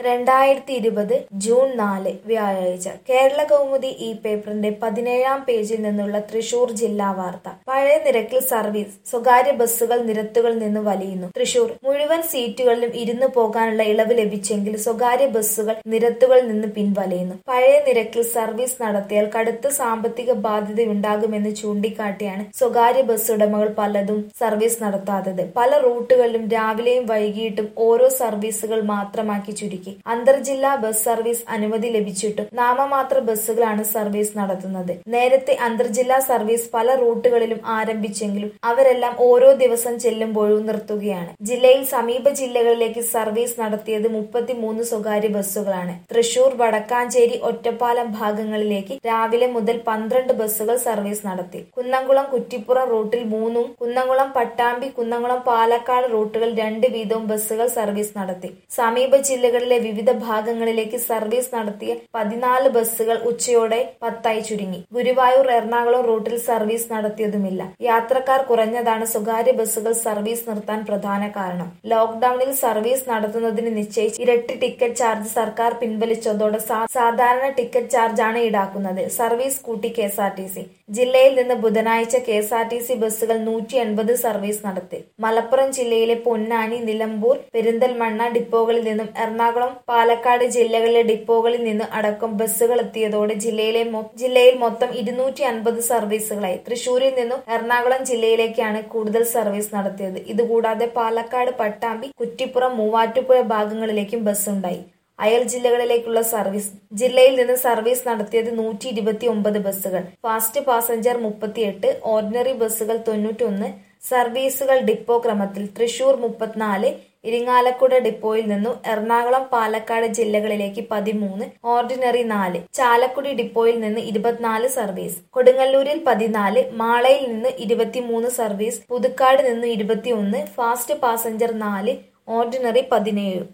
രണ്ടായിരത്തി ഇരുപത് ജൂൺ നാല് വ്യാഴാഴ്ച കേരള കൗമുദി ഈ പേപ്പറിന്റെ പതിനേഴാം പേജിൽ നിന്നുള്ള തൃശൂർ ജില്ലാ വാർത്ത പഴയ നിരക്കിൽ സർവീസ് സ്വകാര്യ ബസ്സുകൾ നിരത്തുകളിൽ നിന്ന് വലിയുന്നു തൃശൂർ മുഴുവൻ സീറ്റുകളിലും ഇരുന്നു പോകാനുള്ള ഇളവ് ലഭിച്ചെങ്കിൽ സ്വകാര്യ ബസ്സുകൾ നിരത്തുകളിൽ നിന്ന് പിൻവലിയുന്നു പഴയ നിരക്കിൽ സർവീസ് നടത്തിയാൽ കടുത്ത സാമ്പത്തിക ബാധ്യതയുണ്ടാകുമെന്ന് ചൂണ്ടിക്കാട്ടിയാണ് സ്വകാര്യ ബസ് ഉടമകൾ പലതും സർവീസ് നടത്താത്തത് പല റൂട്ടുകളിലും രാവിലെയും വൈകിട്ടും ഓരോ സർവീസുകൾ മാത്രമാക്കി ചുരുക്കി അന്തർജില്ലാ ബസ് സർവീസ് അനുമതി ലഭിച്ചിട്ടും നാമമാത്ര ബസ്സുകളാണ് സർവീസ് നടത്തുന്നത് നേരത്തെ അന്തർജില്ലാ സർവീസ് പല റൂട്ടുകളിലും ആരംഭിച്ചെങ്കിലും അവരെല്ലാം ഓരോ ദിവസം ചെല്ലുമ്പോഴും നിർത്തുകയാണ് ജില്ലയിൽ സമീപ ജില്ലകളിലേക്ക് സർവീസ് നടത്തിയത് മുപ്പത്തിമൂന്ന് സ്വകാര്യ ബസ്സുകളാണ് തൃശൂർ വടക്കാഞ്ചേരി ഒറ്റപ്പാലം ഭാഗങ്ങളിലേക്ക് രാവിലെ മുതൽ പന്ത്രണ്ട് ബസ്സുകൾ സർവീസ് നടത്തി കുന്നംകുളം കുറ്റിപ്പുറം റൂട്ടിൽ മൂന്നും കുന്നംകുളം പട്ടാമ്പി കുന്നംകുളം പാലക്കാട് റൂട്ടുകൾ രണ്ട് വീതവും ബസ്സുകൾ സർവീസ് നടത്തി സമീപ ജില്ലകളിലെ വിവിധ ഭാഗങ്ങളിലേക്ക് സർവീസ് നടത്തിയ പതിനാല് ബസ്സുകൾ ഉച്ചയോടെ പത്തായി ചുരുങ്ങി ഗുരുവായൂർ എറണാകുളം റൂട്ടിൽ സർവീസ് നടത്തിയതുമില്ല യാത്രക്കാർ കുറഞ്ഞതാണ് സ്വകാര്യ ബസ്സുകൾ സർവീസ് നിർത്താൻ പ്രധാന കാരണം ലോക്ഡൌണിൽ സർവീസ് നടത്തുന്നതിന് നിശ്ചയിച്ച് ഇരട്ടി ടിക്കറ്റ് ചാർജ് സർക്കാർ പിൻവലിച്ചതോടെ സാ- സാധാരണ ടിക്കറ്റ് ചാർജാണ് ഈടാക്കുന്നത് സർവീസ് കൂട്ടി K S R T C ജില്ലയിൽ നിന്ന് ബുധനാഴ്ച K S R T C ബസ്സുകൾ നൂറ്റി എൺപത് സർവീസ് നടത്തി മലപ്പുറം ജില്ലയിലെ പൊന്നാനി നിലമ്പൂർ പെരിന്തൽമണ്ണ ഡിപ്പോകളിൽ നിന്നും എറണാകുളം പാലക്കാട് ജില്ലകളിലെ ഡിപ്പോകളിൽ നിന്ന് അടക്കം ബസ്സുകൾ എത്തിയതോടെ ജില്ലയിലെ മൊ- ജില്ലയിൽ മൊത്തം ഇരുന്നൂറ്റി അൻപത് സർവീസുകളായി തൃശൂരിൽ നിന്നും എറണാകുളം ജില്ലയിലേക്കാണ് കൂടുതൽ സർവീസ് നടത്തിയത് ഇതുകൂടാതെ പാലക്കാട് പട്ടാമ്പി കുറ്റിപ്പുറം മൂവാറ്റുപുഴ ഭാഗങ്ങളിലേക്കും ബസ്സുണ്ടായി അയൽ ജില്ലകളിലേക്കുള്ള സർവീസ് ജില്ലയിൽ നിന്ന് സർവീസ് നടത്തിയത് നൂറ്റി ഇരുപത്തി ഒമ്പത് ബസ്സുകൾ ഫാസ്റ്റ് പാസഞ്ചർ മുപ്പത്തിയെട്ട് ഓർഡിനറി ബസ്സുകൾ തൊണ്ണൂറ്റൊന്ന് സർവീസുകൾ ഡിപ്പോ ക്രമത്തിൽ തൃശൂർ മുപ്പത്തിനാല് ഇരിങ്ങാലക്കുട ഡിപ്പോയിൽ നിന്നും എറണാകുളം പാലക്കാട് ജില്ലകളിലേക്ക് പതിമൂന്ന് ഓർഡിനറി നാല് ചാലക്കുടി ഡിപ്പോയിൽ നിന്ന് ഇരുപത്തിനാല് സർവീസ് കൊടുങ്ങല്ലൂരിൽ പതിനാല് മാളയിൽ നിന്ന് ഇരുപത്തിമൂന്ന് സർവീസ് പുതുക്കാട് നിന്ന് ഇരുപത്തിയൊന്ന് ഫാസ്റ്റ് പാസഞ്ചർ നാല് ഓർഡിനറി പതിനേഴ്